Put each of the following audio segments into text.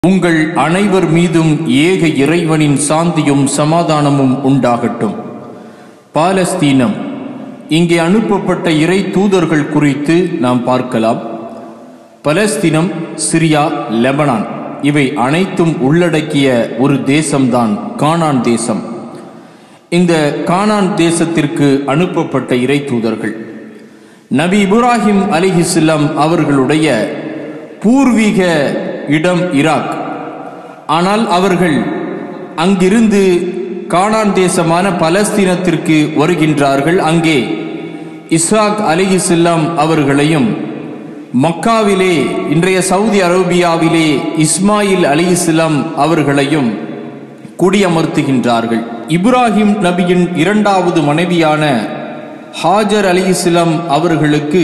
உங்கள் அனைவர் மீதும் ஏக இறைவனின் சாந்தியும் சமாதானமும் உண்டாகட்டும் பாலஸ்தீனம் இங்கே அனுப்பப்பட்ட இறை தூதர்கள் குறித்து நாம் பார்க்கலாம் பலஸ்தீனம் சிரியா லெபனான் இவை அனைத்தும் உள்ளடக்கிய ஒரு தேசம்தான் கானான் தேசம் இந்த கானான் தேசத்திற்கு அனுப்பப்பட்ட இறை தூதர்கள் நபி இப்ராஹிம் அலிஹிஸ்லாம் அவர்களுடைய பூர்வீக இடம் ஈராக் ஆனால் அவர்கள் அங்கிருந்து கானான் தேசமான பலஸ்தீனத்திற்கு வருகின்றார்கள் அங்கே இஸ்ஹாக் அலிஹிஸ்லாம் அவர்களையும் மக்காவிலே இன்றைய சவுதி அரேபியாவிலே இஸ்மாயில் அலிஹிஸ்லாம் அவர்களையும் குடியமர்த்துகின்றார்கள் இப்ராஹிம் நபியின் இரண்டாவது மனைவியான ஹாஜர் அலி இஸ்லாம் அவர்களுக்கு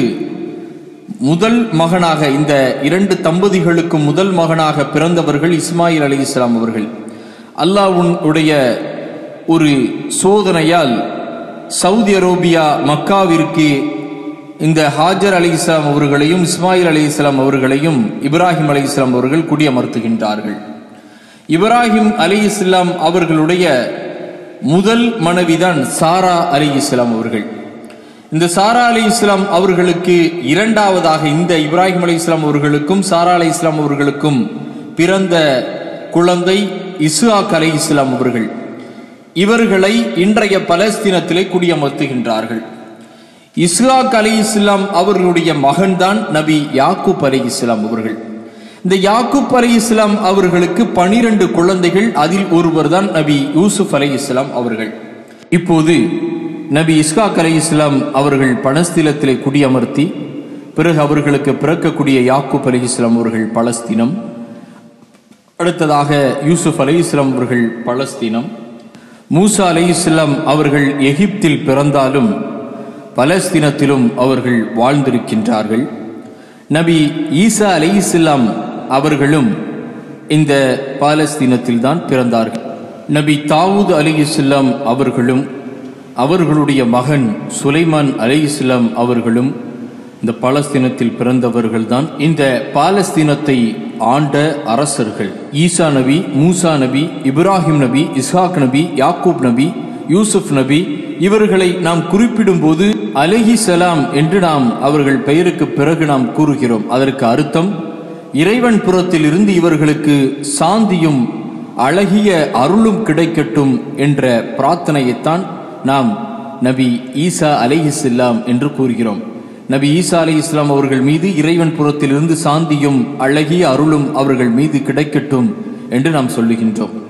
முதல் மகனாக இந்த இரண்டு தம்பதிகளுக்கு முதல் மகனாக பிறந்தவர்கள் இஸ்மாயில் அலி இஸ்லாம் அவர்கள் அல்லாஹ்வுன் உடைய ஒரு சோதனையால் சவுதி அரேபியா மக்காவிற்கு இந்த ஹாஜர் அலி இஸ்லாம் அவர்களையும் இஸ்மாயில் அலி இஸ்லாம் அவர்களையும் இப்ராஹிம் அலி இஸ்லாம் அவர்கள் குடியமர்த்துகின்றார்கள் இப்ராஹிம் அலி இஸ்லாம் அவர்களுடைய முதல் மனைவிதான் சாரா அலி இஸ்லாம் அவர்கள் இந்த சாரா அலி இஸ்லாம் அவர்களுக்கு இரண்டாவதாக இந்த இப்ராஹிம் அலி இஸ்லாம் அவர்களுக்கும் சாரா அலி இஸ்லாம் அவர்களுக்கும் பிறந்த குழந்தை இஸ்ஹாக் அலி இஸ்லாம் அவர்கள் இவர்களை இன்றைய பலஸ்தீனத்திலே குடியமர்த்துகின்றார்கள் இஸ்ஹாக் அலி இஸ்லாம் அவர்களுடைய மகன்தான் நபி யாக்கூப் அலி இஸ்லாம் அவர்கள் இந்த யாக்கூப் அலி இஸ்லாம் அவர்களுக்கு பனிரெண்டு குழந்தைகள் அதில் ஒருவர் தான் நபி யூசுப் அலி இஸ்லாம் அவர்கள் இப்போது நபி இஸ்காக் அலி இஸ்லாம் அவர்கள் பலஸ்தீனத்திலே குடியமர்த்தி பிறகு அவர்களுக்கு பிறக்கக்கூடிய யாக்கூப் அலி இஸ்லாம் அவர்கள் பலஸ்தீனம் அடுத்ததாக யூசுப் அலி இஸ்லாம் அவர்கள் பலஸ்தீனம் மூசா அலி இஸ்லாம் அவர்கள் எகிப்தில் பிறந்தாலும் பலஸ்தீனத்திலும் அவர்கள் வாழ்ந்திருக்கின்றார்கள் நபி ஈசா அலி இஸ்லாம் அவர்களும் இந்த பாலஸ்தீனத்தில் தான் பிறந்தார்கள் நபி தாவூத் அலி இஸ்லாம் அவர்களும் அவர்களுடைய மகன் சுலைமான் அலி இஸ்லாம் அவர்களும் இந்த பாலஸ்தீனத்தில் பிறந்தவர்கள்தான் இந்த பாலஸ்தீனத்தை ஆண்ட அரசர்கள் ஈசா நபி மூசா நபி இப்ராஹிம் நபி இஸ்ஹாக் நபி யாக்கூப் நபி யூசுப் நபி இவர்களை நாம் குறிப்பிடும்போது அலஹி சலாம் என்று நாம் அவர்கள் பெயருக்கு பிறகு நாம் கூறுகிறோம் அதற்கு அர்த்தம் இறைவன் புறத்தில் இருந்து இவர்களுக்கு சாந்தியும் அழகிய அருளும் கிடைக்கட்டும் என்ற பிரார்த்தனையைத்தான் நாம் நபி ஈசா அலைஹிஸ்லாம் என்று கூறுகிறோம் நபி ஈசா அலி இஸ்லாம் அவர்கள் மீது இறைவன் புறத்திலிருந்து சாந்தியும் அழகிய அருளும் அவர்கள் மீது கிடைக்கட்டும் என்று நாம் சொல்லுகின்றோம்